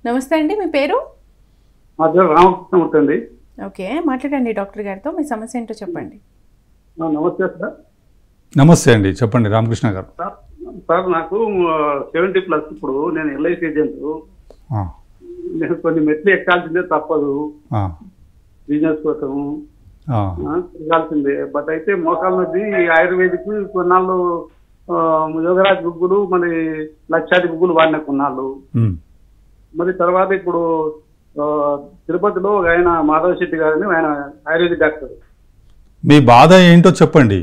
నమస్తే అండి మీ పేరు మా పేరు రామకృష్ణమూర్తి అండి ఓకే మాట్లాడండి డాక్టర్ గారితో మీ సమస్య ఏంటో చెప్పండి ఆ, నమస్తే సార్ నమస్తే అండి చెప్పండి రామకృష్ణ గారు సార్ సార్ నాకు సెవెంటీ ప్లస్ ఇప్పుడు నేను ఎల్ఐసి ఏజెంట్ ఆ, నేను కొన్ని మెట్లు ఎక్కాల్సిందే తప్పదు ఆ, బిజినెస్ కోసం ఆ, ఆ, ఎక్కాల్సిందే బట్ అయితే మోకాల నొప్పి ఆయుర్వేదిక్ కొన్నాళ్ళు ఆ, యోగరాజ్ గుగ్గులు మరి లక్షాది గుగ్గులు వాడిన కొన్నాళ్ళు ఉమ్, మరి తర్వాత ఇప్పుడు ఆ, తిరుపతిలో ఒక ఆయన మాధవ్ శెట్టి గారని ఆయన ఆయుర్వేదిక్ డాక్టర్ మీ బాధ ఏంటో చెప్పండి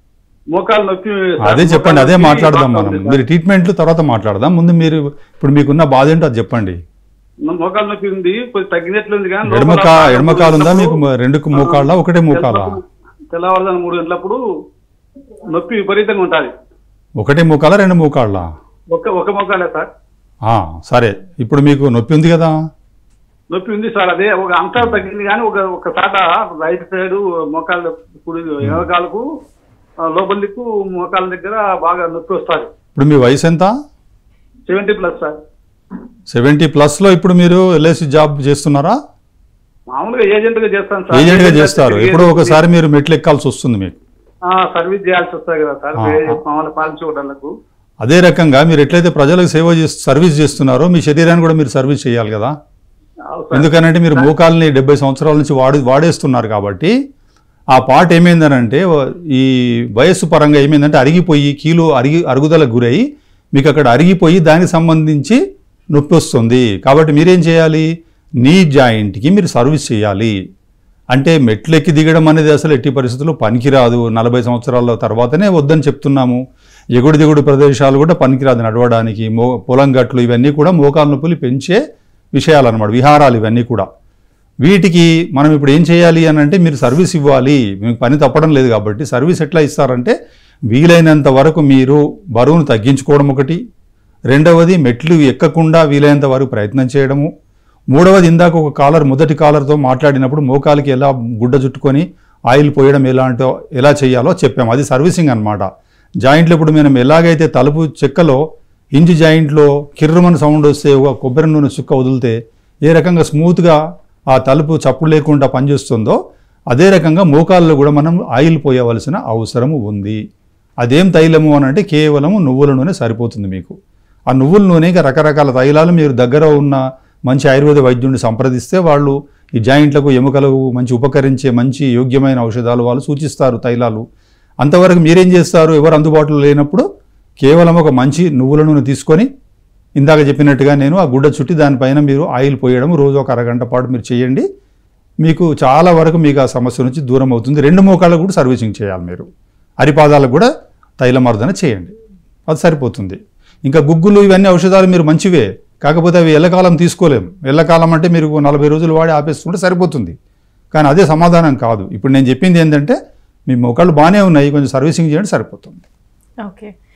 మోకాలు నొప్పి అదే చెప్పండి అదే మోకాలు నొప్పి మాట్లాడదాం బాగా మనం ఉంది మీరు ట్రీట్మెంట్లు తర్వాత మాట్లాడదాం ముందు మీరు ఇప్పుడు మీకున్న బాధ ఏంటో అది చెప్పండి సార్. మోకాలు నొప్పి ఉంది కొంచెం తగ్గినట్లుంది కానీ ఎడమక లోపల ఎడమకాలు ఉందా మీకు ఉన్నప్పుడు రెండు మోకాళ్ళ ఒకటే మోకాలా తెల్లవారుదాన్ని మూడు గంటలప్పుడు నొప్పి విపరీతంగా ఉంటుంది ఒకటే మోకాలా రెండు మోకాళ్ళ ఒక ఒక మోకాలే సార్ ఆ, సరే ఇప్పుడు మీకు నొప్పి ఉంది కదా నొప్పి ఉంది సార్ అదే ఒక అంతా తగ్గింది కానీ ఒక ఒక చాట రైట్ సైడ్ మోకాళ్ళ కుడి ఎడమకాలకు ఆ, లోపల దిక్కు మోకాళ్ళ దగ్గర బాగా నొప్పి వస్తుంది ఇప్పుడు మీ వయసు ఎంత సెవెంటీ ప్లస్ సార్ సెవెంటీ ప్లస్లో ఇప్పుడు మీరు ఎల్ఐసి జాబ్ చేస్తున్నారా మామూలుగా ఏజెంట్ గా చేస్తాను సార్ ఏజెంట్గా ఏజెంట్ చేస్తారు తిరిగి- ఎప్పుడో ఒకసారి మీరు మెట్లు ఎక్కాల్సి వస్తుంది మీకు ఆ, సర్వీస్ చేయాల్సి వస్తుంది కదా సార్ ఆ, ఆ. మామూలు పాలసీ ఇవ్వడానికి అదే రకంగా మీరు ఎట్లయితే ప్రజలకు సేవ చేస్తూ సర్వీస్ చేస్తున్నారో మీ శరీరాన్ని కూడా మీరు సర్వీస్ చేయాలి కదా అవును సార్. ఎందుకనంటే మీరు మోకాల్ని డెబ్బై సంవత్సరాల నుంచి వాడి వాడేస్తున్నారు కాబట్టి ఆ పాట ఏమైందనంటే వ- ఈ వయస్సు పరంగా ఏమైందంటే అరిగిపోయి కీలు అరిగి అరుగుదలకు గురై మీకు అక్కడ అరిగిపోయి దానికి సంబంధించి నొప్పి వస్తుంది కాబట్టి మీరేం చేయాలి నీ జాయింట్కి మీరు సర్వీస్ చేయాలి అంటే మెట్లెక్కి దిగడం అనేది అసలు ఎట్టి పరిస్థితుల్లో పనికిరాదు నలభై సంవత్సరాల తర్వాతనే వద్దని చెప్తున్నాము ఎగుడు దిగుడు ప్రదేశాలు కూడా పనికిరాదు నడవడానికి మో పొలం గట్లు ఇవన్నీ కూడా మోకాలు నొప్పులు పెంచే విషయాలు అనమాట విహారాలు ఇవన్నీ కూడా వీటికి మనం ఇప్పుడు ఏం చేయాలి అని అంటే మీరు సర్వీస్ ఇవ్వాలి మీకు పని తప్పడం లేదు కాబట్టి సర్వీస్ ఎట్లా ఇస్తారంటే వీలైనంత వరకు మీరు బరువును తగ్గించుకోవడం ఒకటి రెండవది మెట్లు ఎక్కకుండా వీలైనంత వరకు ప్రయత్నం చేయడము మూడవది ఇందాక ఒక కాలర్ మొదటి కాలర్తో మాట్లాడినప్పుడు మోకాలికి ఎలా గుడ్డ చుట్టుకొని ఆయిల్ పోయడం ఎలాంటో ఎలా చేయాలో చెప్పాము అది సర్వీసింగ్ అన్నమాట జాయింట్లు ఇప్పుడు మనం ఎలాగైతే తలుపు చెక్కలో ఇంజి జాయింట్లో కిర్రమని సౌండ్ వస్తే ఒక కొబ్బరి నూనె చుక్క వదిలితే ఏ రకంగా స్మూత్గా ఆ తలుపు చప్పుడు లేకుండా పనిచేస్తుందో అదే రకంగా మోకాల్లో కూడా మనం ఆయిల్ పోయవలసిన అవసరము ఉంది అదేం తైలము అని అంటే కేవలము నువ్వుల నూనె సరిపోతుంది మీకు ఆ నువ్వుల నూనె ఇంకా రకరకాల తైలాలు మీరు దగ్గర ఉన్న మంచి ఆయుర్వేద వైద్యుడిని సంప్రదిస్తే వాళ్ళు ఈ జాయింట్లకు ఎముకలకు మంచి ఉపకరించే మంచి యోగ్యమైన ఔషధాలు వాళ్ళు సూచిస్తారు తైలాలు అంతవరకు మీరేం చేస్తారు ఎవరు అందుబాటులో లేనప్పుడు కేవలం ఒక మంచి నువ్వుల నూనె తీసుకొని ఇందాక చెప్పినట్టుగా నేను ఆ గుడ్డ చుట్టి దానిపైన మీరు ఆయిల్ పోయడం రోజు ఒక అరగంట పాటు మీరు చేయండి మీకు చాలా వరకు మీకు ఆ సమస్య నుంచి దూరం అవుతుంది రెండు మోకాళ్ళకు కూడా సర్వీసింగ్ చేయాలి మీరు అరిపాదాలకు కూడా తైలమర్దన చేయండి అది సరిపోతుంది ఇంకా గుగ్గులు ఇవన్నీ ఔషధాలు మీరు మంచివే కాకపోతే అవి ఎల్లకాలం తీసుకోలేం ఎల్లకాలం అంటే మీరు నలభై రోజులు వాడి ఆపేసుకుంటే సరిపోతుంది కానీ అదే సమాధానం కాదు ఇప్పుడు నేను చెప్పింది ఏంటంటే మీ మోకాళ్ళు బాగానే ఉన్నాయి కొంచెం సర్వీసింగ్ చేయండి సరిపోతుంది ఓకే